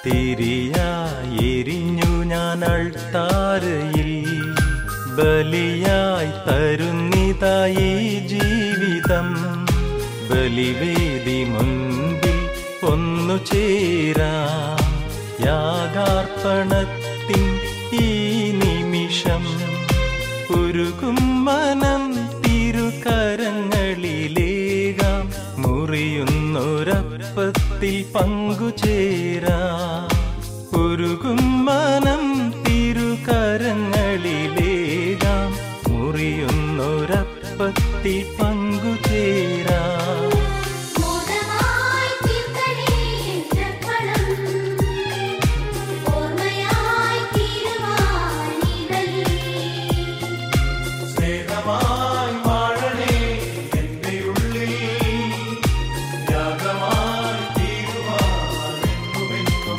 തിരിയായി എരിഞ്ഞു ഞാൻ അൾത്താരയിൽ ബലിയായി തരുന്നിതായി ജീവിതം ബലിവേദി മുൻപിൽ ഒന്നു ചേരാ യാഗാർപ്പണത്തിൻ ഈ നിമിഷം ഉരുകും മനം തിരുകരങ്ങളിലേകാം മുറിയുന്നൊരപ്പത്തിൽ പങ്കുചേരാ ഉരുകും മനം തിരുകരങ്ങളിലേകാം മുറിയുന്നൊരപ്പത്തിൽ പങ്കുചേരാ മോദമായി തീർക്കണേ ചക്രം ഓർമ്മയായി തീരുവാനിടയിൽ സ്നേഹമായി വാഴണേ എന്റെ ഉള്ളിൽ യാഗമായി തീരുവാനെന്നുമെന്നും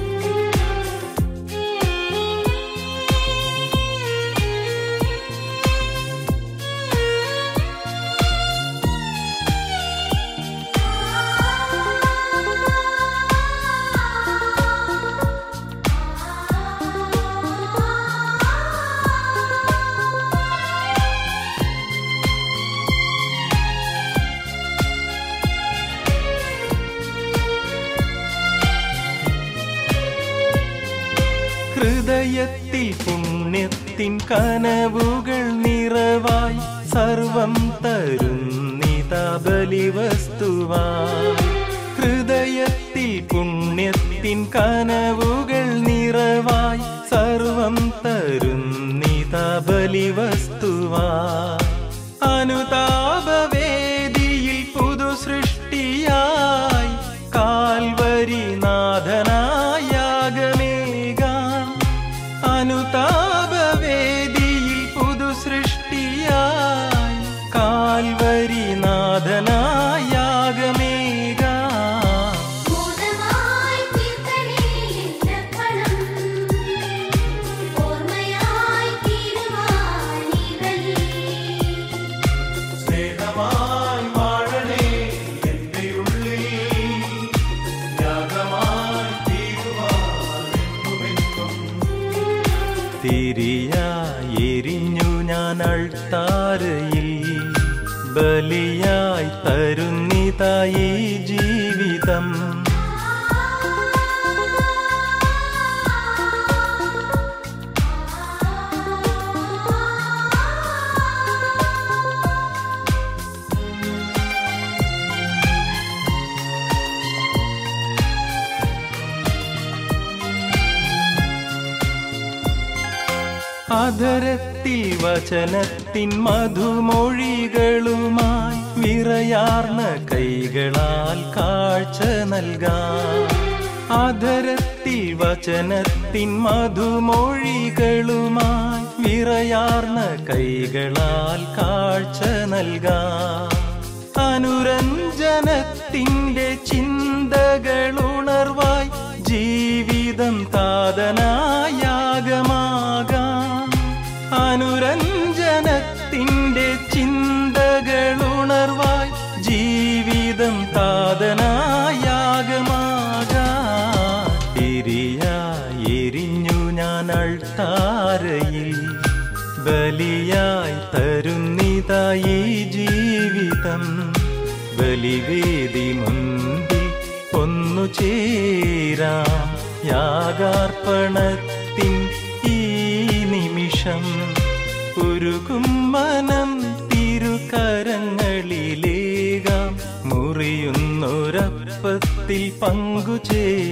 ഹൃദയത്തിൽ പുണ്യത്തിൻ കനവുകൾ നിറവായി സർവം തരുന്നിത ബലിവസ്തുവായി ഹൃദയത്തിൽ പുണ്യത്തിൻ കനവുകൾ നിറവായി സർവം തരുന്നിത ബലിവസ്തുവായി അനുതാപവേദിയിൽ പുതു സൃഷ്ടിയായി കാൽവരി നാഥനായാകമേകാം അനുതാപവേദിയിൽ പുതു സൃഷ്ടിയായി കാൽവരി നാഥനായാകമേകാം മോദമായി തീർക്കണേ ചക്രം ഓർമ്മയായി തീരുവാനിടയിൽ സ്നേഹമായി വാഴണേ എന്റെ ഉള്ളിൽ യാഗമായി തീരുവാനെന്നുമെന്നും തിരിയായി എരിഞ്ഞു ഞാൻ അൾത്താരയിൽ ബലിയായി തരുന്നിതായി ജീവിതം അധരത്തിൽ വചനത്തിൻ മധുമൊഴികളുമായി വിറയാർന്ന കൈകളാൽ കാഴ്ച നൽകാം അധരത്തിൽ വചനത്തിൻ മധുമൊഴികളുമായി വിറയാർന്ന കൈകളാൽ കാഴ്ച നൽകാം അനുരഞ്ജനത്തിൻ്റെ ചിന്തകളുണർവായി ജീവിതം താതനായാകമാകാം അനുരഞ്ജനത്തിൻ്റെ ചിന്തകളുണർവായി ജീവിതം താതനായാകമാകാം തിരിയായി എരിഞ്ഞു ഞാൻ അൾത്താരയിൽ ബലിയായി തരുന്നിതായി ജീവിതം ബലിവേദി മുൻപിൽ ഒന്നു ചേരാം യാഗാർപ്പണത്തിൻ ഈ നിമിഷം ഉരുകും മനം തിരുകരങ്ങളിലേകാം മുറിയുന്നൊരപ്പത്തിൽ പങ്കുചേരാം